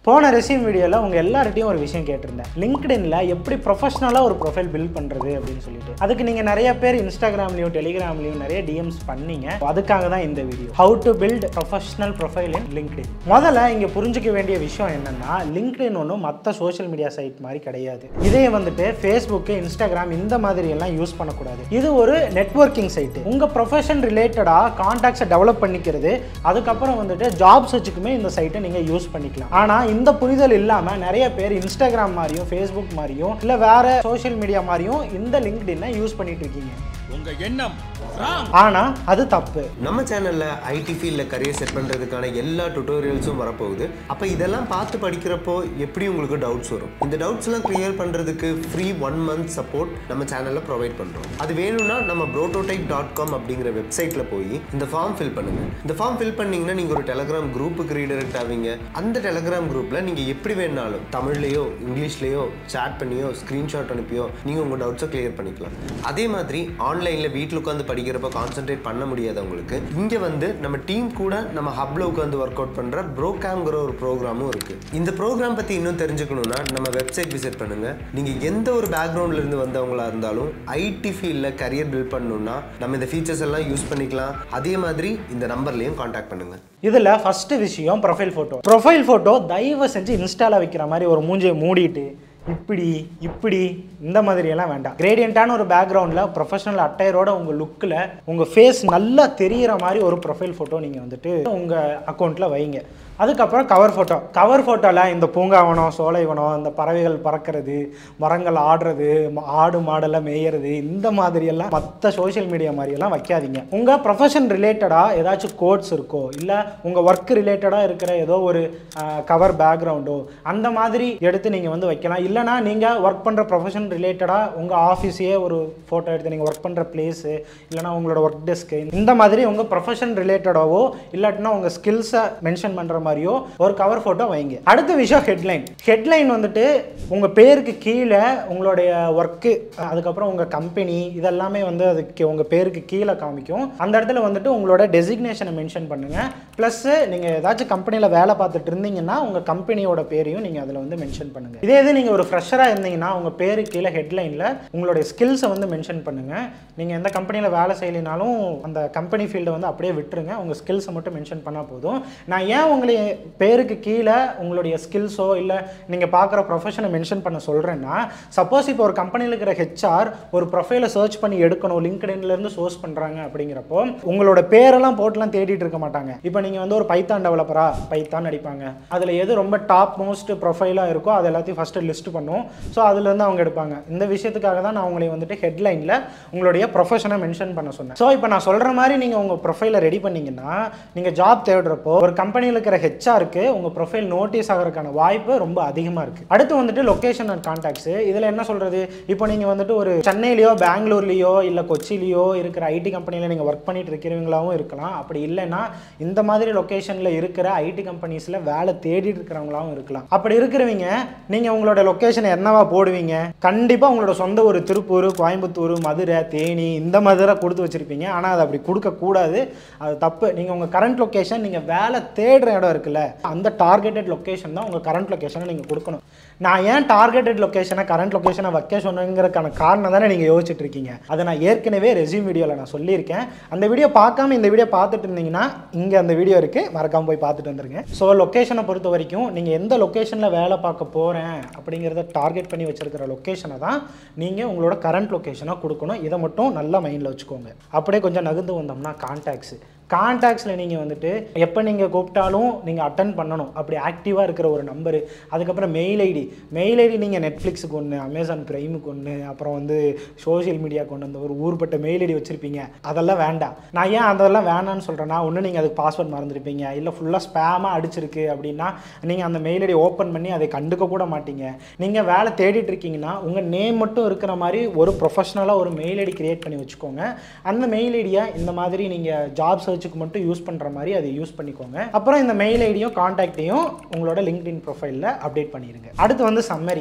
போன ரெசியூம் வீடியோவில் உங்கள் எல்லார்ட்டையும் ஒரு விஷயம் கேட்டிருந்தேன் லிங்க்டின்ல எப்படி ப்ரொஃபஷனலாக ஒரு ப்ரொஃபைல் பில்ட் பண்ணுறது அப்படின்னு சொல்லிட்டு அதுக்கு நீங்கள் நிறைய பேர் இன்ஸ்டாகிராம்லையும் டெலிகிராம்லையும் நிறைய டிஎம்ஸ் பண்ணீங்க அதுக்காக தான் இந்த video how to build professional profile in LinkedIn முதல்ல இங்கே புரிஞ்சுக்க வேண்டிய விஷயம் என்னன்னா லிங்க்டின் ஒன்றும் மற்ற சோஷியல் மீடியா சைட் மாதிரி கிடையாது இதே வந்துட்டு ஃபேஸ்புக்கு இன்ஸ்டாகிராம் இந்த மாதிரி எல்லாம் யூஸ் பண்ணக்கூடாது இது ஒரு நெட்வொர்க்கிங் சைட்டு உங்கள் ப்ரொஃபஷன் ரிலேட்டடாக கான்டாக்ட்ஸை டெவலப் பண்ணிக்கிறது அதுக்கப்புறம் வந்துட்டு ஜாப் சர்ச்சுக்குமே இந்த சைட்டை நீங்கள் யூஸ் பண்ணிக்கலாம் ஆனால் இந்த புரிதல் இல்லாமல் நிறைய பேர் இன்ஸ்டாகிராம் மாதிரியும் ஃபேஸ்புக் மாதிரியும் இல்லை வேற சோஷியல் மீடியா மாதிரியும் இந்த லிங்க்டின்னை யூஸ் பண்ணிட்டு இருக்கீங்க உங்க எண்ணம் wrong. ஆனால் அது தப்பு நம்ம சேனல்ல ஐடி ஃபீல்டில் கரியர் செட் பண்ணுறதுக்கான எல்லா டுட்டோரியல்ஸும் வரப்போகுது அப்போ இதெல்லாம் பார்த்து படிக்கிறப்போ எப்படி உங்களுக்கு டவுட்ஸ் வரும் இந்த டவுட்ஸ்லாம் கிளியர் பண்ணுறதுக்கு ஃப்ரீ ஒன் மந்த் சப்போர்ட் நம்ம சேனலில் ப்ரொவைட் பண்ணுறோம் அது வேணும்னா நம்ம ப்ரோட்டோடைப் டாட் காம் அப்படிங்கிற வெப்சைட்டில் போய் இந்த ஃபார்ம் ஃபில் பண்ணுங்க இந்த ஃபார்ம் ஃபில் பண்ணீங்கன்னா நீங்கள் ஒரு டெலகிராம் குரூப்புக்கு ரீடைரக்ட் ஆவீங்க அந்த டெலகிராம் குரூப்பில் நீங்கள் எப்படி வேணாலும் தமிழ்லையோ இங்கிலீஷ்லேயோ சேட் பண்ணியோ ஸ்க்ரீன்ஷாட் அனுப்பியோ நீங்கள் உங்கள் டவுட்ஸை கிளியர் பண்ணிக்கலாம் அதே மாதிரி ஆன்லைனில் வீட்டில் உட்காந்து படிக்கிறப்ப கான்சென்ட்ரேட் பண்ண முடியாதவங்களுக்கு இங்கே வந்து நம்ம டீம் கூட நம்ம ஹப்ல உட்காந்து ஒர்க் அவுட் பண்ணுற ப்ரோகாம்ங்கிற ஒரு ப்ரோக்ராமும் இருக்குது இந்த ப்ரோக்ராம் பற்றி இன்னும் தெரிஞ்சுக்கணும்னா நம்ம வெப்சைட் விசிட் பண்ணுங்கள் நீங்கள் எந்த ஒரு பேக்ரவுண்ட்ல இருந்து வந்தவங்களா இருந்தாலும் ஐடி ஃபீல்டில் கரியர் பில்ட் பண்ணணும்னா நம்ம இந்த ஃபீச்சர்ஸ் எல்லாம் யூஸ் பண்ணிக்கலாம் அதே மாதிரி இந்த நம்பர்லேயும் காண்டாக்ட் பண்ணுங்கள் இதில் ஃபஸ்ட்டு விஷயம் ப்ரொஃபைல் ஃபோட்டோ ப்ரொஃபைல் ஃபோட்டோ தயவு செஞ்சு இன்ஸ்டால வைக்கிற மாதிரி ஒரு மூஞ்சியை மூடிட்டு இப்படி இப்படி இந்த மாதிரியெல்லாம் வேண்டாம் கிரேடியண்ட்டான ஒரு பேக்ரவுண்டில் ப்ரொஃபஷனல் அட்டையரோட உங்கள் லுக்கில் உங்கள் ஃபேஸ் நல்லா தெரியிற மாதிரி ஒரு ப்ரொஃபைல் ஃபோட்டோ நீங்கள் வந்துட்டு உங்கள் அக்கௌண்ட்டில் வைங்க அதுக்கப்புறம் கவர் ஃபோட்டோ கவர் ஃபோட்டோவில் இந்த பூங்காவனம் சோலைவனம் இந்த பறவைகள் பறக்கிறது மரங்கள் ஆடுறது ம- ஆடு மாடெல்லாம் மேயறது இந்த மாதிரியெல்லாம் மற்ற சோஷியல் மீடியா மாதிரியெல்லாம் வைக்காதீங்க உங்கள் ப்ரொஃபஷன் ரிலேட்டடாக ஏதாச்சும் கோட்ஸ் இருக்கோ இல்லை உங்கள் ஒர்க் ரிலேட்டடாக இருக்கிற ஏதோ ஒரு கவர் பேக்ரவுண்டோ அந்த மாதிரி எடுத்து நீங்கள் வந்து வைக்கலாம் இல்லைனா நீங்கள் ஒர்க் பண்ணுற ப்ரொஃபஷன் ரிலேட்டடாக உங்கள் ஆஃபீஸையே ஒரு ஃபோட்டோ எடுத்து நீங்கள் ஒர்க் பண்ணுற பிளேஸு இல்லைனா உங்களோட ஒர்க் டெஸ்க்கு இந்த மாதிரி உங்கள் ப்ரொஃபஷன் ரிலேட்டடாவோ இல்லாட்டினா உங்கள் ஸ்கில்ஸை மென்ஷன் பண்ணுற மாதிரியோ ஒரு கவர் ஃபோட்டோ வைங்க அடுத்த விஷயம் ஹெட்லைன் ஹெட்லைன் வந்துட்டு உங்கள் பேருக்கு கீழே உங்களுடைய ஒர்க்கு அதுக்கப்புறம் உங்கள் கம்பெனி இதெல்லாமே வந்து அதுக்கு உங்கள் பேருக்கு கீழே காமிக்கும் அந்த இடத்துல வந்துட்டு உங்களோட டெசிக்னேஷனை மென்ஷன் பண்ணுங்கள் ப்ளஸ்ஸு நீங்கள் ஏதாச்சும் கம்பெனியில் வேலை பார்த்துட்டு இருந்தீங்கன்னா உங்கள் கம்பெனியோட பேரையும் நீங்கள் அதில் வந்து மென்ஷன் பண்ணுங்கள் இதே இது நீங்கள் ஒரு ஃப்ரெஷராக இருந்தீங்கன்னா உங்கள் பேரு கீழே ஹெட்லைனில் உங்களுடைய ஸ்கில்ஸை வந்து மென்ஷன் பண்ணுங்கள் நீங்கள் எந்த கம்பெனியில் வேலை செய்யலைனாலும் அந்த கம்பெனி ஃபீல்டை வந்து அப்படியே விட்டுருங்க உங்கள் ஸ்கில்ஸை மட்டும் மென்ஷன் பண்ணால் போதும் நான் ஏன் உங்களை பேருக்கு கீழே உங்களுடைய ஸ்கில்ஸோ இல்லை நீங்கள் பார்க்குற ப்ரொஃபஷனை மென்ஷன் பண்ண சொல்கிறேன்னா சப்போஸ் இப்போ ஒரு கம்பெனியில் இருக்கிற ஹெச்ஆர் ஒரு ப்ரொஃபைலை சர்ச் பண்ணி எடுக்கணும் லிங்க்டின்லேருந்து சோர்ஸ் பண்ணுறாங்க அப்படிங்கிறப்போ உங்களோட பேரெல்லாம் போட்டுலாம் தேடிட்டு இருக்க மாட்டாங்க இப்போ நீங்கள் வந்து ஒரு பைத்தான் டெவலப்பரா பைத்தான் அடிப்பாங்க அதில் எது ரொம்ப டாப் மோஸ்ட் ப்ரொஃபைலாக இருக்கோ அது எல்லாத்தையும் ஃபஸ்ட்டு லிஸ்ட் பண்ணும் ஸோ அதுலேருந்து அவங்க எடுப்பாங்க இந்த விஷயத்துக்காக தான் நான் உங்களை வந்துட்டு ஹெட்லைனில் உங்களுடைய ப்ரொஃபஷனை மென்ஷன் பண்ண சொன்னேன் ஸோ இப்போ நான் சொல்கிற மாதிரி நீங்கள் உங்கள் ப்ரொஃபைலை ரெடி பண்ணீங்கன்னா நீங்கள் ஜாப் தேடுறப்போ ஒரு கம்பெனியில் இருக்கிற ஹெச்ஆருக்கு உங்கள் ப்ரொஃபைல் நோட்டீஸ் ஆகிறதுக்கான வாய்ப்பு ரொம்ப அதிகமாக இருக்குது அடுத்து வந்துட்டு லொக்கேஷன் அண்ட் கான்டாக்ட்ஸ் இதில் என்ன சொல்கிறது இப்போ நீங்கள் வந்துட்டு ஒரு சென்னையிலையோ பெங்களூர்லேயோ இல்லை கொச்சிலேயோ இருக்கிற ஐடி கம்பெனியில் நீங்கள் ஒர்க் பண்ணிட்டு இருக்கிறவங்களாவும் இருக்கலாம் அப்படி இல்லைன்னா இந்த மாதிரி லொக்கேஷனில் இருக்கிற ஐடி கம்பெனிஸில் வேலை தேடிட்டு இருக்கிறவங்களாவும் இருக்கலாம் அப்படி இருக்கிறவங்க நீங்கள் உங்களோட லொக்கேஷன் என்னவா போடுவீங்க கண்டிப்பாக உங்களோட சொந்த ஒரு திருப்பூர் கோயம்புத்தூர் மதுரை தேனி இந்த மாதிரி கொடுத்து வச்சுருப்பீங்க ஆனால் அது அப்படி கொடுக்கக்கூடாது அது தப்பு நீங்கள் உங்கள் கரண்ட் லொக்கேஷன் நீங்கள் வேலை தேடுற இடம் இருக்குல்ல அந்த டார்கெட்டட் லொக்கேஷன் தான் உங்கள் கரண்ட் லொக்கேஷனை நீங்கள் கொடுக்கணும் நான் ஏன் டார்கெட்டட் லொக்கேஷனை கரண்ட் லொக்கேஷனை வைக்க சொன்னேங்கிறதுக்கான காரணம் தானே நீங்கள் யோசிச்சுட்டு இருக்கீங்க அதை நான் ஏற்கனவே ரெஸ்யூம் வீடியோவில் நான் சொல்லியிருக்கேன் அந்த வீடியோ பார்க்காம இந்த வீடியோ பார்த்துட்டு இருந்தீங்கன்னா இங்கே அந்த வீடியோ இருக்குது மறக்காம போய் பார்த்துட்டு வந்துருங்க ஸோ லொக்கேஷனை பொறுத்த வரைக்கும் நீங்கள் எந்த லொக்கேஷனில் வேலை பார்க்க போகிறேன் அப்படிங்கிறத டார்கெட் பண்ணி வச்சிருக்கிற லொக்கேஷனை தான் நீங்கள் உங்களோட கரண்ட் லொக்கேஷனாக கொடுக்கணும் இதை மட்டும் நல்லா மைண்டில் வச்சுக்கோங்க அப்படியே கொஞ்சம் நகர்ந்து வந்தோம்னா கான்டாக்ட்ஸு கான்டாக்ட்ஸில் நீங்கள் வந்துட்டு எப்போ நீங்கள் கூப்பிட்டாலும் நீங்கள் அட்டன் பண்ணணும் அப்படி ஆக்டிவாக இருக்கிற ஒரு நம்பரு அதுக்கப்புறம் மெயில் ஐடி மெயில் ஐடி நீங்கள் நெட்ஃப்ளிக்ஸுக்கு ஒன்று அமேசான் ப்ரைமுக்கு ஒன்று அப்புறம் வந்து சோஷியல் மீடியாவுக்கு ஒன்று அந்த ஒரு ஊர்பட்ட மெயில் ஐடி வச்சுருப்பீங்க அதெல்லாம் வேண்டாம் நான் ஏன் அதெல்லாம் வேணான்னு சொல்கிறேன்னா ஒன்று நீங்கள் அதுக்கு பாஸ்வேர்ட் மறந்துருப்பீங்க இல்லை ஃபுல்லாக ஸ்பேமாக அடிச்சிருக்கு அப்படின்னா நீங்கள் அந்த மெயில் ஐடி ஓப்பன் பண்ணி அதை கண்டுக்க கூட மாட்டீங்க நீங்கள் வேலை தேடிட்டு இருக்கீங்கன்னா உங்கள் நேம் மட்டும் இருக்கிற மாதிரி ஒரு ப்ரொஃபஷனலாக ஒரு மெயில் ஐடி கிரியேட் பண்ணி வச்சுக்கோங்க அந்த மெயில் ஐடியை இந்த மாதிரி நீங்கள் ஜாப் சர்ச்சுக்கு மட்டும் யூஸ் பண்ணுற மாதிரி அதை யூஸ் பண்ணிக்கோங்க அப்புறம் இந்த மெயில் ஐடியும் காண்டாக்டையும் உங்களோட லிங்க்டின் ப்ரொஃபைலில் அப்டேட் பண்ணிடுங்க அடுத்து வந்து சம்மரி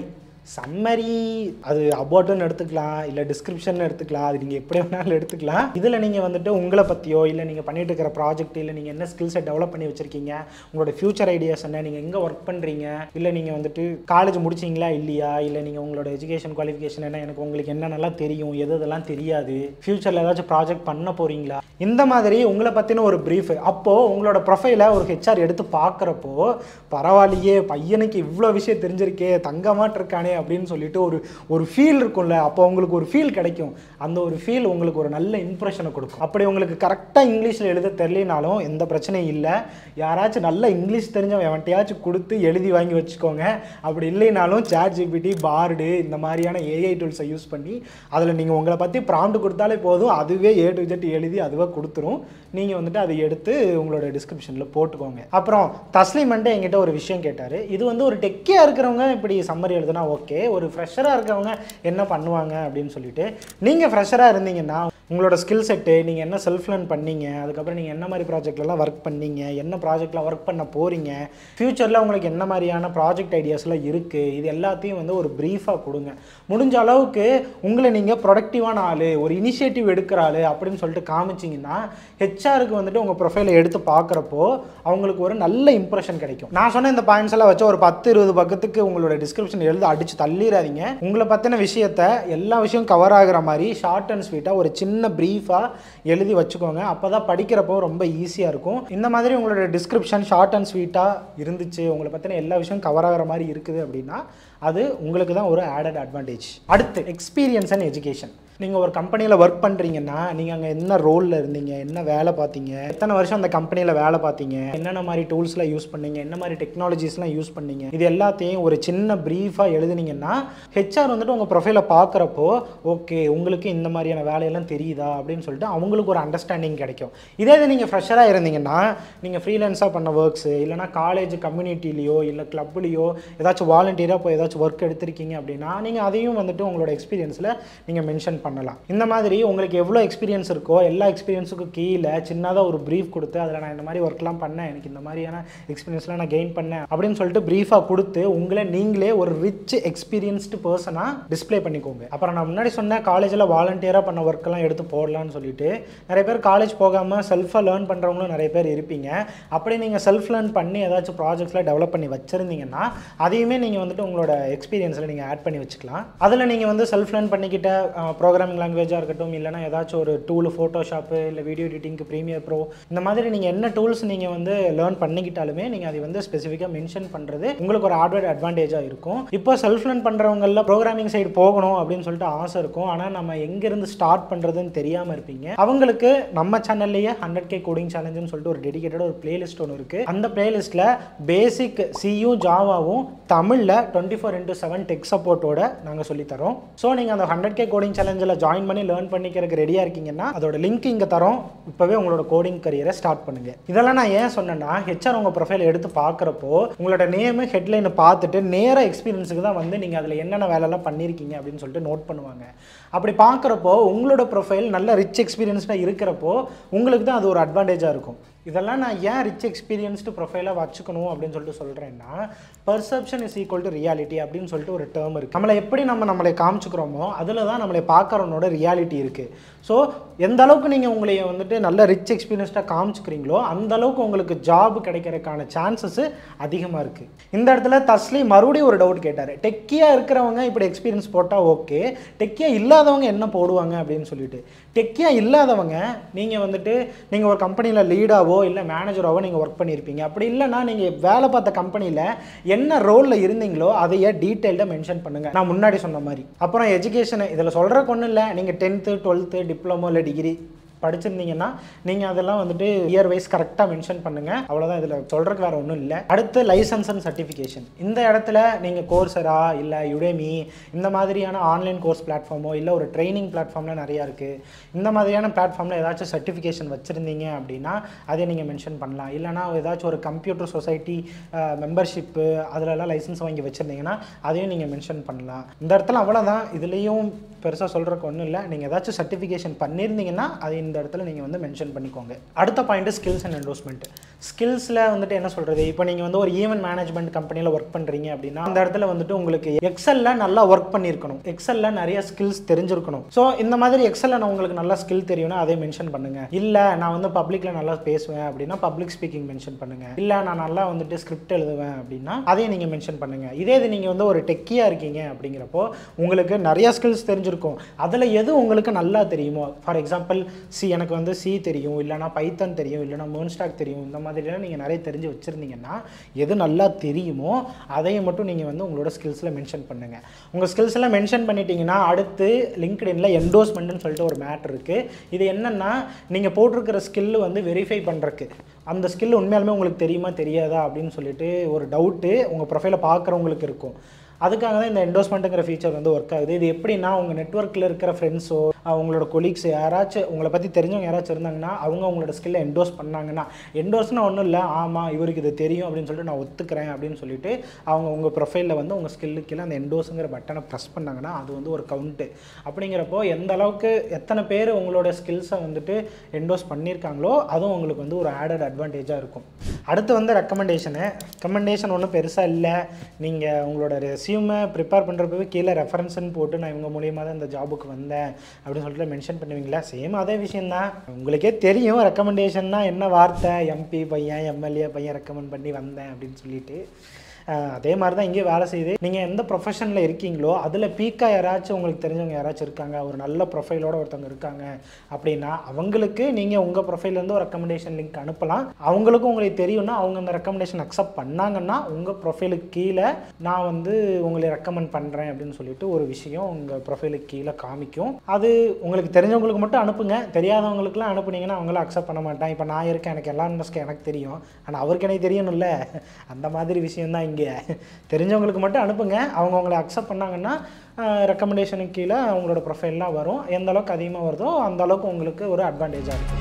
சம்மரி அது அபோட்டுன்னு எடுத்துக்கலாம் இல்லை டிஸ்கிரிப்ஷன் எடுத்துக்கலாம் அது நீங்கள் எப்படி வேணாலும் எடுத்துக்கலாம் இதில் நீங்கள் வந்துட்டு உங்களை பற்றியோ இல்லை நீங்கள் பண்ணிட்டு இருக்கிற ப்ராஜெக்ட் இல்லை நீங்கள் என்ன ஸ்கில்ஸை டெவலப் பண்ணி வச்சுருக்கீங்க உங்களோட ஃபியூச்சர் ஐடியாஸ் என்ன நீங்கள் எங்கே ஒர்க் பண்ணுறீங்க இல்லை நீங்கள் வந்துட்டு காலேஜ் முடிச்சிங்களா இல்லையா இல்லை நீங்கள் உங்களோட எஜுகேஷன் குவாலிஃபிகேஷன் என்ன எனக்கு உங்களுக்கு என்னென்னலாம் தெரியும் எது இதெல்லாம் தெரியாது ஃபியூச்சரில் ஏதாச்சும் ப்ராஜெக்ட் பண்ண போகிறீங்களா இந்த மாதிரி உங்களை பற்றின ஒரு ப்ரீஃப் அப்போது உங்களோட ப்ரொஃபைலை ஒரு ஹெச்ஆர் எடுத்து பார்க்குறப்போ பரவாயில்லையே பையனுக்கு இவ்வளோ விஷயம் தெரிஞ்சிருக்கே தங்கமாட்டு இருக்கானே அப்படின்னு சொல்லிட்டு ஒரு ஒரு ஃபீல் இருக்கும்ல அப்போ உங்களுக்கு ஒரு ஃபீல் கிடைக்கும் அந்த ஒரு ஃபீல் உங்களுக்கு ஒரு நல்ல இம்ப்ரெஷனை கொடுக்கும் அப்படி உங்களுக்கு கரெக்டாக இங்கிலீஷில் எழுத தெரியலனாலும் எந்த பிரச்சனையும் இல்லை யாராச்சும் நல்ல இங்கிலீஷ் தெரிஞ்சவன் எவன்ட்டையாச்சும் கொடுத்து எழுதி வாங்கி வச்சுக்கோங்க அப்படி இல்லைனாலும் சேட் ஜிபிடி பார்டு இந்த மாதிரியான ஏஐ டூல்ஸை யூஸ் பண்ணி அதில் நீங்கள் உங்களை பற்றி ப்ராம்ப்ட் கொடுத்தாலே போதும் அதுவே ஏ டு ஜெட் எழுதி அதுவாக கொடுத்துரும் நீங்கள் வந்துட்டு அதை எடுத்து உங்களோட டிஸ்கிரிப்ஷனில் போட்டுக்கோங்க அப்புறம் தஸ்லீம் வந்து என்கிட்ட ஒரு விஷயம் கேட்டார் இது வந்து ஒரு டெக்கியாக இருக்கிறவங்க இப்படி சம்மரி எழுதுனா ஓகே ஒரு ஃப்ரெஷராக இருக்கிறவங்க என்ன பண்ணுவாங்க அப்படின்னு சொல்லிட்டு நீங்கள் ஃப்ரெஷராக இருந்தீங்கன்னா உங்களோட ஸ்கில் செட்டு நீங்கள் என்ன செல்ஃப் லேர்ன் பண்ணீங்க அதுக்கப்புறம் நீங்கள் என்ன மாதிரி ப்ராஜெக்ட்லலாம் ஒர்க் பண்ணீங்க என்ன ப்ராஜெக்டில் ஒர்க் பண்ண போகிறீங்க ஃப்யூச்சரில் உங்களுக்கு என்ன மாதிரியான ப்ராஜெக்ட் ஐடியாஸ்லாம் இருக்குது இது எல்லாத்தையும் வந்து ஒரு ப்ரீஃபாக கொடுங்க முடிஞ்ச அளவுக்கு உங்களை நீங்கள் ப்ரொடக்டிவான ஆள் ஒரு இனிஷியேட்டிவ் எடுக்கிற ஆள் அப்படின்னு சொல்லிட்டு காமிச்சிங்கன்னா ஹெச்ஆருக்கு வந்துட்டு உங்கள் ப்ரொஃபைலை எடுத்து பார்க்குறப்போ அவங்களுக்கு ஒரு நல்ல இம்ப்ரெஷன் கிடைக்கும் நான் சொன்ன இந்த பாயிண்ட்ஸ் எல்லாம் வச்சு ஒரு பத்து இருபது பக்கத்துக்கு உங்களோட டிஸ்கிரிப்ஷன் எழுத அடிச்சு தள்ளிடாதீங்க உங்களை பற்றின விஷயத்த எல்லா விஷயம் கவர் ஆகுற மாதிரி ஷார்ட் அண்ட் ஸ்வீட்டாக ஒரு சின்ன ப்ரீஃபாக எழுதி வச்சுக்கோங்க அப்போ தான் படிக்கிறப்போ ரொம்ப ஈஸியாக இருக்கும் இந்த மாதிரி உங்களோட டிஸ்கிரிப்ஷன் ஷார்ட் அண்ட் ஸ்வீட்டாக இருந்துச்சு உங்களை பற்றின எல்லா விஷயம் கவர் ஆகிற மாதிரி இருக்குது அப்படின்னா அது உங்களுக்கு தான் ஒரு ஆடட் அட்வான்டேஜ் அடுத்து எக்ஸ்பீரியன்ஸ் அண்ட் எஜுகேஷன் நீங்கள் ஒரு கம்பெனியில் ஒர்க் பண்ணுறீங்கன்னா நீங்கள் அங்கே என்ன ரோலில் இருந்தீங்க என்ன வேலை பார்த்தீங்க எத்தனை வருஷம் அந்த கம்பெனியில் வேலை பார்த்தீங்க என்னென்ன மாதிரி டூல்ஸ்லாம் யூஸ் பண்ணீங்க என்ன மாதிரி டெக்னாலஜிஸ்லாம் யூஸ் பண்ணீங்க இது எல்லாத்தையும் ஒரு சின்ன ப்ரீஃபாக எழுதுனீங்கன்னா ஹெச்ஆர் வந்துட்டு உங்கள் ப்ரொஃபைலை பார்க்குறப்போ ஓகே உங்களுக்கு இந்த மாதிரியான வேலையெல்லாம் தெரியுதா அப்படின்னு சொல்லிட்டு அவங்களுக்கு ஒரு அண்டர்ஸ்டாண்டிங் கிடைக்கும் இதே இது நீங்கள் ஃப்ரெஷராக இருந்தீங்கன்னா நீங்கள் ஃப்ரீலான்ஸாக பண்ண ஒர்க்ஸு இல்லைனா காலேஜ் கம்யூனிட்டிலேயோ இல்லை கிளப்லேயோ ஏதாச்சும் வாலண்டியராக போய் ஏதாச்சும் ஒர்க் எடுத்திருக்கீங்க அப்படின்னா நீங்கள் அதையும் வந்துட்டு உங்களோட எக்ஸ்பீரியன்ஸில் நீங்கள் மென்ஷன் பண்ணலாம் இந்த மாதிரி உங்களுக்கு எவ்வளோ எக்ஸ்பீரியன்ஸ் இருக்கோ எல்லா எக்ஸ்பீரியன்ஸுக்கும் கீழே சின்னதாக ஒரு ப்ரீஃப் கொடுத்து அதில் நான் இந்த மாதிரி ஒர்க்லாம் பண்ணேன் எனக்கு இந்த மாதிரியான எக்ஸ்பீரியன்ஸ்லாம் நான் கெயின் பண்ணேன் அப்படின்னு சொல்லிட்டு ப்ரீஃபாக கொடுத்து உங்களை நீங்களே ஒரு ரிச் எக்ஸ்பீரியன்ஸ்டு பர்சனாக டிஸ்ப்ளே பண்ணிக்கோங்க அப்புறம் நான் முன்னாடி சொன்ன காலேஜில் வாலண்டியராக பண்ண ஒர்க்கெல்லாம் எடுத்து போடலான்னு சொல்லிட்டு நிறைய பேர் காலேஜ் போகாமல் செல்ஃபாக லேர்ன் பண்ணுறவங்களும் நிறைய பேர் இருப்பீங்க அப்படி நீங்கள் செல்ஃப் லேர்ன் பண்ணி ஏதாச்சும் ப்ராஜெக்ட்ஸ்லாம் டெவலப் பண்ணி வச்சுருந்தீங்கன்னா அதையுமே நீங்கள் வந்துட்டு உங்களோட எக்ஸ்பீரியன்ஸில் நீங்கள் ஆட் பண்ணி வச்சுக்கலாம் அதில் நீங்கள் வந்து செல்ஃப் லேர்ன் பண்ணிக்கிட்ட ப்ரோக்ராமிங் லாங்குவேஜாக இருக்கட்டும் இல்லைனா ஏதாச்சும் ஒரு டூல் ஃபோட்டோஷாப்பு இல்லை வீடியோ எடிட்டிங்க்கு ப்ரீமியர் ப்ரோ இந்த மாதிரி நீங்கள் என்ன டூல்ஸ் நீங்கள் வந்து லேர்ன் பண்ணிக்கிட்டாலுமே நீங்கள் அதை வந்து ஸ்பெசிஃபிக்காக மென்ஷன் பண்ணுறது உங்களுக்கு ஒரு ஹார்ட்வேர் அட்வான்டேஜாக இருக்கும் இப்போ செல்ஃப் லேர்ன் பண்ணுறவங்களில் ப்ரோக்ராமிங் சைடு போகணும் அப்படின்னு சொல்லிட்டு ஆசை இருக்கும் ஆனால் நம்ம எங்கேருந்து ஸ்டார்ட் பண்ணுறதுன்னு தெரியாமல் இருப்பீங்க அவங்களுக்கு நம்ம சேனல்லையே ஹண்ட்ரட் கே கோடிங் சேலஞ்சுன்னு சொல்லிட்டு ஒரு டெடிகேட்டட் ஒரு பிளேலிஸ்ட் ஒன்று இருக்குது அந்த பிளேலிஸ்ட்டில் பேசிக் சியும் ஜாவாவும் தமிழில் twenty four into seven tech சப்போர்ட்டோட நாங்கள் சொல்லித்தரோம் ஸோ நீங்கள் அந்த ஹண்ட்ரட் கே கோடிங் சேலஞ்சில் ஜாயின் பண்ணி லேர்ன் பண்ணிக்கிறதுக்கு ரெடியாக இருக்கீங்கன்னா அதோட லிங்க் இங்கே தரோம் இப்போவே உங்களோட கோடிங் கரியரை ஸ்டார்ட் பண்ணுங்க இதெல்லாம் நான் ஏன் சொன்னேன்னா ஹெச்ஆர் உங்கள் ப்ரொஃபைல் எடுத்து பார்க்குறப்போ உங்களோட நேமு ஹெட்லைனை பார்த்துட்டு நேராக எக்ஸ்பீரியன்ஸுக்கு தான் வந்து நீங்கள் அதில் என்னென்ன வேலைலாம் பண்ணியிருக்கீங்க அப்படின்னு சொல்லிட்டு நோட் பண்ணுவாங்க அப்படி பார்க்குறப்போ உங்களோட ப்ரொஃபைல் நல்ல ரிச் எக்ஸ்பீரியன்ஸ்டாக இருக்கிறப்போ உங்களுக்கு தான் அது ஒரு அட்வான்டேஜாக இருக்கும் இதெல்லாம் நான் ஏன் ரிச் எக்ஸ்பீரியன்ஸ்டு ப்ரொஃபைலாக வச்சுக்கணும் அப்படின்னு சொல்லிட்டு சொல்கிறேன்னா perception is equal to reality அப்படின்னு சொல்லிட்டு ஒரு டேர்ம் இருக்குது நம்மளை எப்படி நம்ம நம்மளை காமிச்சுக்கிறோமோ அதில் தான் நம்மளை பார்க்குறவனோட ரியாலிட்டி இருக்குது ஸோ எந்த அளவுக்கு நீங்கள் உங்களை வந்துட்டு நல்ல ரிச் எக்ஸ்பீரியன்ஸ்டாக காமிச்சுக்கிறீங்களோ அந்த அளவுக்கு உங்களுக்கு ஜாப் கிடைக்கிறதுக்கான சான்சஸ் அதிகமாக இருக்குது இந்த இடத்துல தஸ்லி மறுபடியும் ஒரு டவுட் கேட்டார் டெக்கியாக இருக்கிறவங்க இப்படி எக்ஸ்பீரியன்ஸ் போட்டால் ஓகே டெக்கியாக இல்லாதவங்க என்ன போடுவாங்க அப்படின்னு சொல்லிட்டு டெக்கியாக இல்லாதவங்க நீங்கள் வந்துட்டு நீங்கள் ஒரு கம்பெனியில் லீடாவோ இல்லை மேனேஜராகவோ நீங்கள் ஒர்க் பண்ணியிருப்பீங்க அப்படி இல்லைன்னா நீங்கள் வேலை பார்த்த கம்பெனியில் என்ன ரோலில் இருந்தீங்களோ அதையே டீட்டெயில்டாக மென்ஷன் பண்ணுங்கள் நான் முன்னாடி சொன்ன மாதிரி அப்புறம் எஜுகேஷன் இதில் சொல்கிறக்கு ஒன்றும் இல்லை நீங்கள் டென்த்து டுவெல்த்து டிப்ளமோ இல்லை டிகிரி படிச்சிருந்தீங்கன்னா நீங்கள் அதெல்லாம் வந்துட்டு இயர் வைஸ் கரெக்டாக மென்ஷன் பண்ணுங்கள் அவ்வளோதான் இதில் சொல்கிறதுக்கு வேறு ஒன்றும் இல்லை அடுத்து லைசன்ஸ் அண்ட் சர்டிஃபிகேஷன் இந்த இடத்துல நீங்கள் கோர்சரா இல்லை யுடேமி இந்த மாதிரியான ஆன்லைன் கோர்ஸ் பிளாட்ஃபார்மோ இல்லை ஒரு ட்ரைனிங் பிளாட்ஃபார்ம்லாம் நிறையா இருக்குது இந்த மாதிரியான பிளாட்ஃபார்மில் ஏதாச்சும் சர்டிஃபிகேஷன் வச்சுருந்தீங்க அப்படின்னா அதை நீங்கள் மென்ஷன் பண்ணலாம் இல்லைனா ஏதாச்சும் ஒரு கம்ப்யூட்டர் சொசைட்டி மெம்பர்ஷிப்பு அதிலலாம் லைசன்ஸ் வாங்கி வச்சுருந்தீங்கன்னா அதையும் நீங்கள் மென்ஷன் பண்ணலாம் இந்த இடத்துல அவ்வளோதான் இதுலேயும் பெருசாக சொல்கிறக்கு ஒன்றும் இல்லை நீங்கள் ஏதாச்சும் சர்டிஃபிகேஷன் பண்ணியிருந்தீங்கன்னா அதை இந்த இடத்துல நீங்கள் வந்து மென்ஷன் பண்ணிக்கோங்க அடுத்த பாயிண்ட் ஸ்கில்ஸ் அண்ட் என்டோஸ்மெண்ட் ஸ்கில்ஸில் வந்துட்டு என்ன சொல்கிறது இப்போ நீங்கள் வந்து ஒரு ஈவென்ட் மேனேஜ்மெண்ட் கம்பெனியில் ஒர்க் பண்ணுறீங்க அப்படின்னா அந்த இடத்துல வந்துட்டு உங்களுக்கு எக்ஸலில் நல்லா ஒர்க் பண்ணியிருக்கணும் எக்ஸலில் நிறைய ஸ்கில்ஸ் தெரிஞ்சிருக்கணும் ஸோ இந்த மாதிரி எக்ஸலில் நான் உங்களுக்கு நல்லா ஸ்கில் தெரியும்னா அதை மென்ஷன் பண்ணுங்க இல்லை நான் வந்து பப்ளிக்கில் நல்லா பேசுவேன் அப்படின்னா பப்ளிக் ஸ்பீக்கிங் மென்ஷன் பண்ணுங்க இல்லை நான் நல்லா வந்துட்டு ஸ்கிரிப்ட் எழுதுவேன் அப்படின்னா அதையும் நீங்கள் மென்ஷன் பண்ணுங்க இதே இது நீங்கள் வந்து ஒரு டெக்கியாக இருக்கீங்க அப்படிங்கிறப்போ உங்களுக்கு நிறைய ஸ்கில்ஸ் தெரிஞ்சிருக்கும் அதில் எது உங்களுக்கு நல்லா தெரியுமோ ஃபார் எக்ஸாம்பிள் சி எனக்கு வந்து சி தெரியும் இல்லைனா பைத்தன் தெரியும் இல்லைனா மோன்ஸ்டாக் தெரியும் இந்த மாதிரிலாம் நீங்கள் நிறைய தெரிஞ்சு வச்சுருந்தீங்கன்னா எது நல்லா தெரியுமோ அதையும் மட்டும் நீங்கள் வந்து உங்களோட ஸ்கில்ஸில் மென்ஷன் பண்ணுங்கள் உங்கள் ஸ்கில்ஸ் எல்லாம் மென்ஷன் பண்ணிட்டீங்கன்னா அடுத்து லிங்க்டின்ல என்டோஸ்மெண்ட்னு சொல்லிட்டு ஒரு மேட்டர் இருக்குது இது என்னென்னா நீங்கள் போட்டிருக்கிற ஸ்கில் வந்து வெரிஃபை பண்ணுறக்கு அந்த ஸ்கில் உண்மையாலுமே உங்களுக்கு தெரியுமா தெரியாதா அப்படின்னு சொல்லிட்டு ஒரு டவுட்டு உங்கள் ப்ரொஃபைலை பார்க்குறவங்களுக்கு இருக்கும் அதுக்காக தான் இந்த என்டோஸ்மெண்ட்டுங்கிற ஃபீச்சர் வந்து ஒர்க் ஆகுது இது எப்படின்னா உங்கள் நெட்ஒர்க்கில் இருக்கிற ஃப்ரெண்ட்ஸோ உங்களோட கொலீக்ஸ் யாராச்சும் உங்களை பற்றி தெரிஞ்சவங்க யாராச்சும் இருந்தாங்கன்னா அவங்க உங்களோட ஸ்கில்லை என்டோஸ் பண்ணாங்கன்னா என்டோஸ்னால் ஒன்றும் இல்லை ஆமாம் இவருக்கு இது தெரியும் அப்படின்னு சொல்லிட்டு நான் ஒத்துக்கிறேன் அப்படின்னு சொல்லிட்டு அவங்க உங்கள் ப்ரொஃபைலில் வந்து உங்கள் ஸ்கில்லுக்கு கீழே அந்த என்டோஸுங்கிற பட்டனை ப்ரெஸ் பண்ணாங்கன்னா அது வந்து ஒரு கவுண்ட்டு அப்படிங்கிறப்போ எந்த அளவுக்கு எத்தனை பேர் உங்களோட ஸ்கில்ஸை வந்துட்டு என்டோஸ் பண்ணியிருக்காங்களோ அதுவும் உங்களுக்கு வந்து ஒரு ஆடட் அட்வான்டேஜாக இருக்கும் அடுத்து வந்து ரெக்கமெண்டேஷனு ரெக்கமெண்டேஷன் ஒன்றும் பெருசாக இல்லை நீங்கள் உங்களோட ரெசியூமை ப்ரிப்பேர் பண்ணுறப்பவே கீழே ரெஃபரன்ஸ்னு போட்டு நான் இவங்க மூலியமாக தான் இந்த ஜாபுக்கு வந்தேன் அப்படின்னு சொல்லிட்டு மென்ஷன் பண்ணுவீங்களா சேம் அதே விஷயந்தான் உங்களுக்கே தெரியும் ரெக்கமெண்டேஷன்னா என்ன வார்த்தை எம்பி பையன் எம்எல்ஏ பையன் ரெக்கமெண்ட் பண்ணி வந்தேன் அப்படின்னு சொல்லிட்டு அஹ் அதே மாதிரி தான் இங்கே வேலை செய்யுது நீங்கள் எந்த ப்ரொஃபஷனில் இருக்கீங்களோ அதில் பீக்காக யாராச்சும் உங்களுக்கு தெரிஞ்சவங்க யாராச்சும் இருக்காங்க ஒரு நல்ல ப்ரொஃபைலோட ஒருத்தவங்க இருக்காங்க அப்படின்னா அவங்களுக்கு நீங்கள் உங்கள் ப்ரொஃபைல்லேருந்து ஒரு ரெக்கமெண்டேஷன் லிங்க் அனுப்பலாம் அவங்களுக்கும் உங்களுக்கு தெரியும்னா அவங்க அந்த ரெக்கமெண்டேஷன் அக்செப்ட் பண்ணாங்கன்னா உங்கள் ப்ரொஃபைலுக்கு கீழே நான் வந்து உங்களை ரெக்கமெண்ட் பண்ணுறேன் அப்படின்னு சொல்லிட்டு ஒரு விஷயம் உங்கள் ப்ரொஃபைலுக்கு கீழே காமிக்கும் அது உங்களுக்கு தெரிஞ்சவங்களுக்கு மட்டும் அனுப்புங்க தெரியாதவங்களுக்குலாம் அனுப்புனீங்கன்னா அவங்களும் அக்செப்ட் பண்ண மாட்டேன் இப்போ நான் இருக்கேன் எனக்கு எல்லா இன்வெஸ்ட் எனக்கு தெரியும் ஆனால் அவருக்கு எனக்கு தெரியணும்ல அந்த மாதிரி விஷயம்தான் இங்கே தெரிஞ்சவங்களுக்கு மட்டும் அனுப்புங்க அவங்க உங்களை அக்செப்ட் பண்ணாங்கன்னா ரெக்கமெண்டேஷனுக்கு கீழே அவங்களோட ப்ரொஃபைல்லாம் வரும் எந்த அளவுக்கு அதிகமாக வருதோ அந்த அளவுக்கு உங்களுக்கு ஒரு அட்வான்டேஜாக இருக்கும்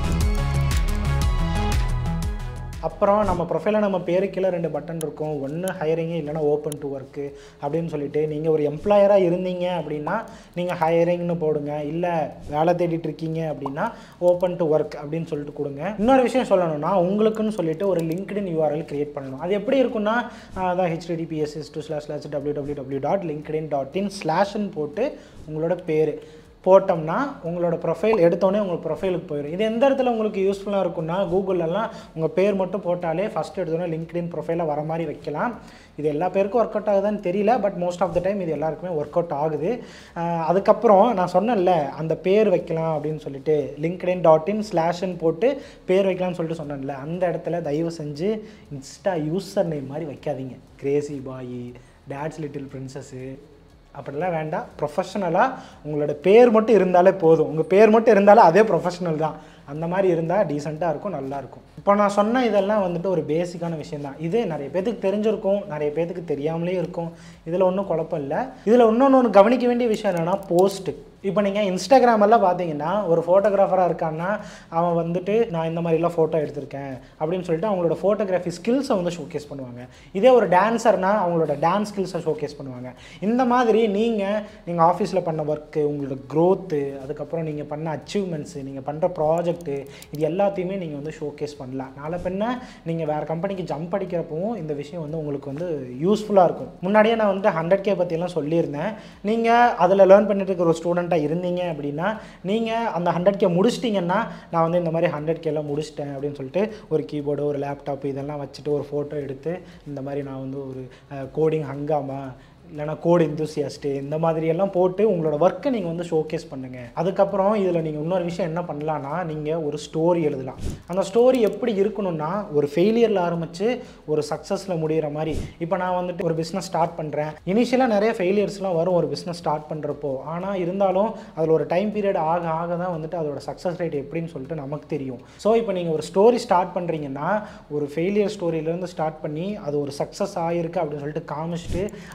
அப்புறம் நம்ம ப்ரொஃபைலில் நம்ம பேரு கீழே ரெண்டு பட்டன் இருக்கும் ஒன்று ஹையரிங்கு இல்லைனா ஓப்பன் டு ஒர்க்கு அப்படின்னு சொல்லிட்டு நீங்கள் ஒரு எம்ப்ளாயராக இருந்தீங்க அப்படின்னா நீங்கள் ஹையரிங்னு போடுங்க இல்லை வேலை தேடிட்டு இருக்கீங்க அப்படின்னா ஓப்பன் டு ஒர்க் அப்படின்னு சொல்லிட்டு கொடுங்க இன்னொரு விஷயம் சொல்லணும்னா உங்களுக்குன்னு சொல்லிட்டு ஒரு லிங்க்டின் யூஆர்எல் கிரியேட் பண்ணணும் அது எப்படி இருக்குன்னா அதான் ஹெச்டிடிபிஎஸ்எஸ் டூ slash slash W W W dot LinkedIn dot in ஸ்லாஷ்ன்னு போட்டு உங்களோட பேர் போட்டோம்னா உங்களோட ப்ரொஃபைல் எடுத்தோடனே உங்கள் ப்ரொஃபைலுக்கு போயிடும் இது எந்த இடத்துல உங்களுக்கு யூஸ்ஃபுல்லாக இருக்கும்னா கூகுளெல்லாம் உங்கள் பேர் மட்டும் போட்டாலே ஃபஸ்ட் எடுத்தோடனே லிங்க்டின் ப்ரொஃபைலில் வர மாதிரி வைக்கலாம் இது எல்லா பேருக்கும் ஒர்க் அவுட் ஆகுதான்னு தெரியல but most of the time இது எல்லாருக்குமே ஒர்க் அவுட் ஆகுது அஹ் அதுக்கப்புறம் நான் சொன்னேன்ல அந்த பேர் வைக்கலாம் அப்படின்னு சொல்லிட்டு லிங்க்டின் டாட் இன் ஸ்லாஷ்ன்னு போட்டு பேர் வைக்கலாம்னு சொல்லிட்டு சொன்னேன்ல அந்த இடத்துல தயவு செஞ்சு இன்ஸ்டா யூசர் நேம் மாதிரி வைக்காதீங்க crazy boy dates little princess அப்படிலாம் வேண்டாம் ப்ரொஃபஷனலாக உங்களோட பேர் மட்டும் இருந்தாலே போதும் உங்கள் பேர் மட்டும் இருந்தாலே அதே ப்ரொஃபஷனல் தான் அந்த மாதிரி இருந்தால் டீசெண்டாக இருக்கும் நல்லா இருக்கும் இப்போ நான் சொன்ன இதெல்லாம் வந்துட்டு ஒரு பேசிக்கான விஷயம் தான் இது நிறைய பேத்துக்கு தெரிஞ்சிருக்கும் நிறைய பேத்துக்கு தெரியாமலே இருக்கும் இதில் ஒன்றும் குழப்பம் இல்லை இதில் இன்னொன்று ஒன்று கவனிக்க வேண்டிய விஷயம் என்னென்னா போஸ்ட்டு இப்போ நீங்கள் இன்ஸ்டாகிராம் எல்லாம் பார்த்தீங்கன்னா ஒரு ஃபோட்டோகிராஃபராக இருக்கான்னா அவன் வந்துட்டு நான் இந்த மாதிரிலாம் ஃபோட்டோ எடுத்திருக்கேன் அப்படின்னு சொல்லிட்டு அவங்களோட ஃபோட்டோகிராஃபி ஸ்கில்ஸை வந்து ஷோகேஸ் பண்ணுவாங்க இதே ஒரு டான்ஸர்னா அவங்களோட டான்ஸ் ஸ்கில்ஸை ஷோகேஸ் பண்ணுவாங்க இந்த மாதிரி நீங்கள் நீங்கள் ஆஃபீஸில் பண்ண ஒர்க்கு உங்களோட க்ரோத்து அதுக்கப்புறம் நீங்கள் பண்ண அச்சீவ்மெண்ட்ஸு நீங்கள் பண்ணுற ப்ராஜெக்ட்டு இது எல்லாத்தையுமே நீங்கள் வந்து ஷோகேஸ் பண்ணலாம் நாளை பின்ன நீங்கள் வேறு கம்பெனிக்கு ஜம்ப் அடிக்கிறப்பவும் இந்த விஷயம் வந்து உங்களுக்கு வந்து யூஸ்ஃபுல்லாக இருக்கும் முன்னாடியே நான் வந்து ஹண்ட்ரட் கே பற்றியெல்லாம் சொல்லியிருந்தேன் நீங்கள் அதில் லேர்ன் பண்ணிட்டு இருக்கிற ஒரு ஸ்டூடெண்ட்டாக இருந்தீங்க அப்படின்னா நீங்கள் அந்த ஹண்ட்ரட் கே முடிச்சிட்டிங்கன்னா நான் வந்து இந்த மாதிரி ஹண்ட்ரட் கேலாம் முடிச்சிட்டேன் அப்படின்னு சொல்லிட்டு ஒரு கீபோர்டு ஒரு லேப்டாப் இதெல்லாம் வச்சுட்டு ஒரு ஃபோட்டோ எடுத்து இந்த மாதிரி நான் வந்து ஒரு கோடிங் ஹங்காமா இல்லைனா கோட் இந்தூசியாஸ்ட்டு இந்த மாதிரி எல்லாம் போட்டு உங்களோட ஒர்க்கை நீங்கள் வந்து ஷோகேஸ் பண்ணுங்கள் அதுக்கப்புறம் இதில் நீங்கள் இன்னொரு விஷயம் என்ன பண்ணலான்னா நீங்கள் ஒரு ஸ்டோரி எழுதலாம் அந்த ஸ்டோரி எப்படி இருக்கணும்னா ஒரு ஃபெயிலியரில் ஆரம்பித்து ஒரு சக்ஸஸில் முடிகிற மாதிரி இப்போ நான் வந்துட்டு ஒரு பிஸ்னஸ் ஸ்டார்ட் பண்ணுறேன் இனிஷியலாக நிறைய ஃபெயிலியர்ஸ்லாம் வரும் ஒரு பிஸ்னஸ் ஸ்டார்ட் பண்ணுறப்போ ஆனால் இருந்தாலும் அதில் ஒரு டைம் பீரியட் ஆக ஆக தான் வந்துட்டு அதோட சக்ஸஸ் ரேட் எப்படின்னு சொல்லிட்டு நமக்கு தெரியும் ஸோ இப்போ நீங்கள் ஒரு ஸ்டோரி ஸ்டார்ட் பண்ணுறீங்கன்னா ஒரு ஃபெயிலியர் ஸ்டோரியிலேருந்து ஸ்டார்ட் பண்ணி அது ஒரு சக்ஸஸ் ஆகிருக்கு அப்படின்னு சொல்லிட்டு காமிச்சிட்டு அதுக்கப்புறம்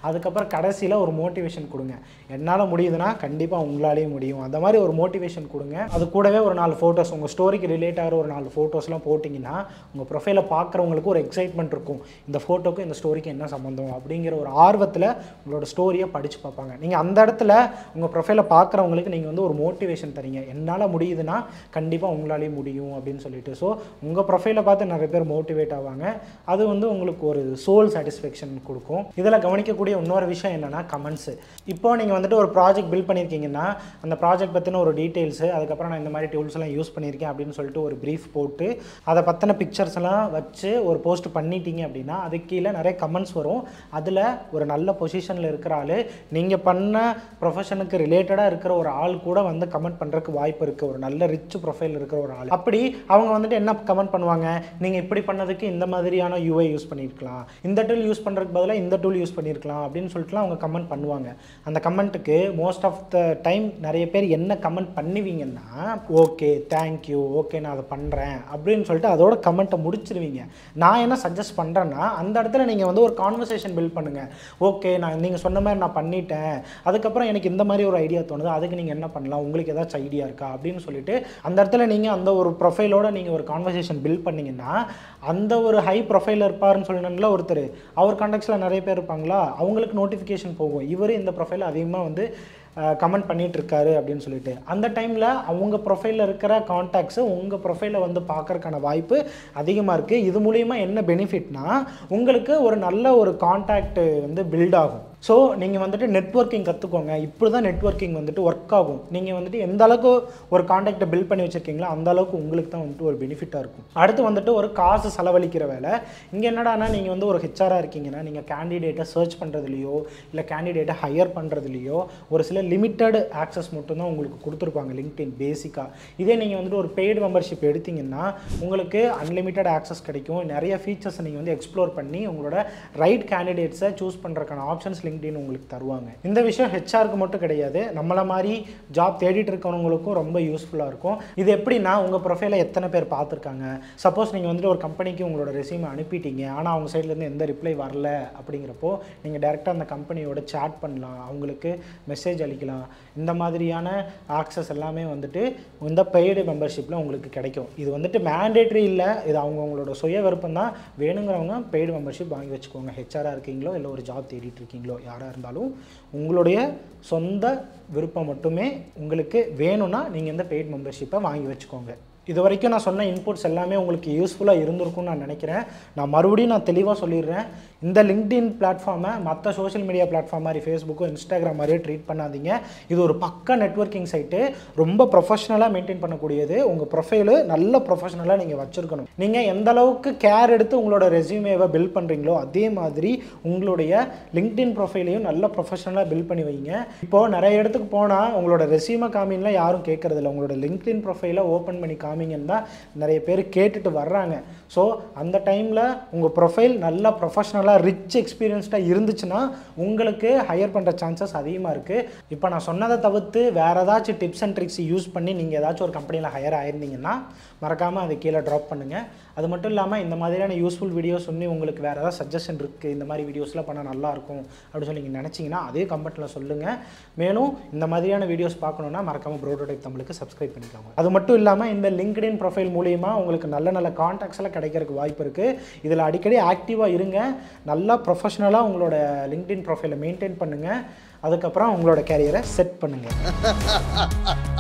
அதுக்கப்புறம் கடைசியில் ஒரு மோட்டிவேஷன் கொடுங்க என்னால் முடியுதுன்னா கண்டிப்பாக உங்களாலேயும் முடியும் அந்த மாதிரி ஒரு மோட்டிவேஷன் கொடுங்க அது கூடவே ஒரு நாலு ஃபோட்டோஸ் உங்கள் ஸ்டோரிக்கு ரிலேட் ஆகிற ஒரு நாலு ஃபோட்டோஸ்லாம் போட்டிங்கன்னா உங்கள் ப்ரொஃபைலை பார்க்குறவங்களுக்கு ஒரு எக்ஸைட்மெண்ட் இருக்கும் இந்த ஃபோட்டோக்கும் இந்த ஸ்டோரிக்கு என்ன சம்மந்தம் அப்படிங்கிற ஒரு ஆர்வத்தில் உங்களோட ஸ்டோரியை படித்து பார்ப்பாங்க நீங்கள் அந்த இடத்துல உங்கள் ப்ரொஃபைலை பார்க்குறவங்களுக்கு நீங்கள் வந்து ஒரு மோட்டிவேஷன் தரீங்க என்னால் முடியுதுன்னா கண்டிப்பாக உங்களாலேயும் முடியும் அப்படின்னு சொல்லிட்டு ஸோ உங்கள் ப்ரொஃபைலை பார்த்து நிறைய பேர் மோட்டிவேட் ஆவாங்க அது வந்து உங்களுக்கு ஒரு சோல் சாட்டிஸ்ஃபேக்ஷன் கொடுக்கும் இதில் கவனிக்கக்கூடிய இன்னொரு விஷயம் என்னென்னா கமெண்ட்ஸு இப்போ நீங்கள் வந்துட்டு ஒரு ப்ராஜெக்ட் பில்ட் பண்ணியிருக்கீங்கன்னா அந்த ப்ராஜெக்ட் பற்றின ஒரு டீட்டெயில்ஸு அதுக்கப்புறம் நான் இந்த மாதிரி டூல்ஸ் எல்லாம் யூஸ் பண்ணியிருக்கேன் அப்படின்னு சொல்லிட்டு ஒரு ப்ரீஃப் போட்டு அதை பற்றின பிக்சர்ஸ் எல்லாம் வச்சு ஒரு போஸ்ட் பண்ணிட்டீங்க அப்படின்னா அதுக்கு கீழே நிறைய கமெண்ட்ஸ் வரும் அதில் ஒரு நல்ல பொசிஷனில் இருக்கிற ஆள் நீங்கள் பண்ண ப்ரொஃபஷனுக்கு ரிலேட்டடாக இருக்கிற ஒரு ஆள் கூட வந்து கமெண்ட் பண்ணுறதுக்கு வாய்ப்பு இருக்குது ஒரு நல்ல ரிச் ப்ரொஃபைல் இருக்கிற ஒரு ஆள் அப்படி அவங்க வந்துட்டு என்ன கமெண்ட் பண்ணுவாங்க நீங்கள் இப்படி பண்ணதுக்கு இந்த மாதிரியான யூஐ யூஸ் பண்ணியிருக்கலாம் இந்த டூல் யூஸ் பண்ணுறதுக்கு பதிலாக இந்த டூல் யூஸ் பண்ணியிருக்கலாம் அப்படின்னு சொல்லிட்டுலாம் அவங்க கமெண்ட் பண்ணுவாங்க அந்த கமெண்ட்டுக்கு மோஸ்ட் ஆஃப் த டைம் நிறைய பேர் என்ன கமெண்ட் பண்ணுவீங்கன்னா ஓகே தேங்க்யூ ஓகே நான் அதை பண்ணுறேன் அப்படின்னு சொல்லிட்டு அதோட கமெண்ட்டை முடிச்சிருவீங்க நான் என்ன சஜஸ்ட் பண்ணுறேன்னா அந்த இடத்துல நீங்கள் வந்து ஒரு கான்வர்சேஷன் பில்ட் பண்ணுங்கள் ஓகே நான் நீங்கள் சொன்ன மாதிரி நான் பண்ணிட்டேன் அதுக்கப்புறம் எனக்கு இந்த மாதிரி ஒரு ஐடியா தோணுது அதுக்கு நீங்கள் என்ன பண்ணலாம் உங்களுக்கு ஏதாச்சும் ஐடியா இருக்கா அப்படின்னு சொல்லிட்டு அந்த இடத்துல நீங்கள் அந்த ஒரு ப்ரொஃபைலோட நீங்கள் ஒரு கான்வர்சேஷன் பில்ட் பண்ணீங்கன்னா அந்த ஒரு ஹை ப்ரொஃபைல் இருப்பாருன்னு சொல்லணும்ல ஒருத்தர் அவர் கான்டாக்ட்ஸில் நிறைய பேர் இருப்பாங்களா அவங்களுக்கு நோட்டிஃபிகேஷன் போகும் இவர் இந்த ப்ரொஃபைல் அதிகமாக வந்து கமெண்ட் பண்ணிட்டு இருக்காரு அப்படின்னு சொல்லிட்டு அந்த டைமில் அவங்க ப்ரொஃபைலில் இருக்கிற கான்டாக்ட்ஸு உங்கள் ப்ரொஃபைலை வந்து பார்க்கறதுக்கான வாய்ப்பு அதிகமாக இருக்குது இது மூலிமா என்ன பெனிஃபிட்னா உங்களுக்கு ஒரு நல்ல ஒரு கான்டாக்ட் வந்து பில்ட் ஆகும் ஸோ நீங்கள் வந்துட்டு நெட்வொர்க்கிங் கற்றுக்கோங்க இப்படி தான் நெட்வொர்க்கிங் வந்துட்டு ஒர்க் ஆகும் நீங்கள் வந்துட்டு எந்த அளவுக்கு ஒரு காண்டாக்டை பில்ட் பண்ணி வச்சுருக்கீங்களோ அந்த அளவுக்கு உங்களுக்கு தான் வந்துட்டு ஒரு பெனிஃபிட்டாக இருக்கும் அடுத்து வந்துட்டு ஒரு காசு செலவழிக்கிற வேலை இங்கே என்னடானா நீங்கள் வந்து ஒரு ஹெச்ஆராக இருக்கீங்கன்னா நீங்கள் கேண்டிடேட்டை சர்ச் பண்ணுறதுலையோ இல்லை கேண்டிடேட்டை ஹையர் பண்ணுறதுலையோ ஒரு சில லிமிட்டட் ஆக்சஸ் மட்டும்தான் உங்களுக்கு கொடுத்துருப்பாங்க லிங்க்டின் பேசிக்காக இதே நீங்கள் வந்துட்டு ஒரு பெய்டு மெம்பர்ஷிப் எடுத்தீங்கன்னா உங்களுக்கு அன்லிமிட்டட் ஆக்சஸ் கிடைக்கும் நிறைய ஃபீச்சர்ஸை நீங்கள் வந்து எக்ஸ்ப்ளோர் பண்ணி உங்களோட ரைட் கேண்டிடேட்ஸை சூஸ் பண்ணுறதுக்கான ஆப்ஷன்ஸ் லிங்க்டின் உங்களுக்கு தருவாங்க இந்த விஷயம் ஹெச்ஆருக்கு மட்டும் கிடையாது நம்மளை மாதிரி ஜாப் தேடிட்டு இருக்கவங்களுக்கும் ரொம்ப யூஸ்ஃபுல்லாக இருக்கும் இது எப்படின்னா உங்கள் ப்ரொஃபைலை எத்தனை பேர் பார்த்துருக்காங்க சப்போஸ் நீங்கள் வந்துட்டு ஒரு கம்பெனிக்கு உங்களோட ரெசியூமை அனுப்பிட்டீங்க ஆனால் அவங்க சைட்லேருந்து எந்த ரிப்ளை வரல அப்படிங்கிறப்போ நீங்கள் டேரெக்டாக அந்த கம்பெனியோட சேட் பண்ணலாம் அவங்களுக்கு மெசேஜ் அளிக்கலாம் இந்த மாதிரியான ஆக்சஸ் எல்லாமே வந்துட்டு இந்த பெய்டு மெம்பர்ஷிப்பில் உங்களுக்கு கிடைக்கும் இது வந்துட்டு மேண்டேட்ரி இல்லை இது அவங்கவுங்களோட சுய விருப்பம் தான் வேணுங்கிறவங்க பெய்டு மெம்பர்ஷிப் வாங்கி வச்சுக்கோங்க ஹெச்ஆராக இருக்கீங்களோ இல்லை ஒரு ஜாப் தேடிட்டு இருக்கீங்களோ யாராக இருந்தாலும் உங்களுடைய சொந்த விருப்பம் மட்டுமே உங்களுக்கு வேணும்னா நீங்கள் இந்த பெய்ட் மெம்பர்ஷிப்பை வாங்கி வச்சுக்கோங்க இது வரைக்கும் நான் சொன்ன இன்புட்ஸ் எல்லாமே உங்களுக்கு யூஸ்ஃபுல்லாக இருந்திருக்கும்னு நான் நினைக்கிறேன் நான் மறுபடியும் நான் தெளிவாக சொல்லிடுறேன் இந்த லிங்க்டின் பிளாட்ஃபார்மை மற்ற சோஷியல் மீடியா பிளாட்ஃபார்ம் மாதிரி ஃபேஸ்புக்கோ இன்ஸ்டாகிராம் மாதிரியே ட்ரீட் பண்ணாதீங்க இது ஒரு பக்க நெட்வொர்க்கிங் சைட்டு ரொம்ப ப்ரொஃபஷனலாக மெயின்டைன் பண்ணக்கூடியது உங்கள் ப்ரொஃபைலு நல்ல ப்ரொஃபஷனலாக நீங்கள் வச்சுருக்கணும் நீங்கள் எந்த அளவுக்கு கேர் எடுத்து உங்களோட ரெஸ்யூமேவை பில்ட் பண்ணுறீங்களோ அதே மாதிரி உங்களுடைய லிங்க்டின் ப்ரொஃபைலையும் நல்ல ப்ரொஃபஷனலாக பில்ட் பண்ணி வைங்க இப்போது நிறைய இடத்துக்கு போனால் உங்களோட ரெஸ்யூமை காமின்லாம் யாரும் கேட்கறதில்ல உங்களோட லிங்க்டின் ப்ரொஃபைலை ஓப்பன் பண்ணி காமிங்கன்னு தான் நிறைய பேர் கேட்டுட்டு வர்றாங்க ஸோ அந்த டைமில் உங்கள் ப்ரொஃபைல் நல்லா ப்ரொஃபஷனலாக ரிச் எக்ஸ்பீரியன்ஸ்டாக இருந்துச்சுன்னா உங்களுக்கு ஹையர் பண்ணுற சான்சஸ் அதிகமாக இருக்குது இப்போ நான் சொன்னதை தவிர்த்து வேறு ஏதாச்சும் டிப்ஸ் அண்ட் ட்ரிக்ஸ் யூஸ் பண்ணி நீங்கள் ஏதாச்சும் ஒரு கம்பெனியில் ஹையர் ஆயிருந்தீங்கன்னா மறக்காமல் அதை கீழே ட்ராப் பண்ணுங்கள் அது மட்டும் இல்லாமல் இந்த மாதிரியான யூஸ்ஃபுல் வீடியோஸ் சொல்லி உங்களுக்கு வேறு ஏதாவது சஜஷன் இருக்குது இந்த மாதிரி வீடியோஸ்லாம் பண்ணால் நல்லாயிருக்கும் அப்படின்னு சொல்லி நீங்கள் நினச்சிங்கன்னா அதே கமெண்ட்டில் சொல்லுங்கள் மேலும் இந்த மாதிரியான வீடியோஸ் பார்க்கணுன்னா மறக்காமல் ப்ரோட்டோடைப் தமிழுக்கு சப்ஸ்கிரைப் பண்ணிக்கோங்க அது மட்டும் இல்லாமல் இந்த லிங்க்டின் ப்ரொஃபைல் மூலியமாக உங்களுக்கு நல்ல நல்ல காண்டாக்ட்ஸ் எல்லாம் கிடைக்கிறதுக்கு வாய்ப்பு இருக்குது இதில் அடிக்கடி ஆக்டிவாக இருங்க நல்லா ப்ரொஃபஷனலாக உங்களோட லிங்க்டின் ப்ரொஃபைலை மெயின்டைன் பண்ணுங்கள் அதுக்கப்புறம் உங்களோட கேரியரை செட் பண்ணுங்கள்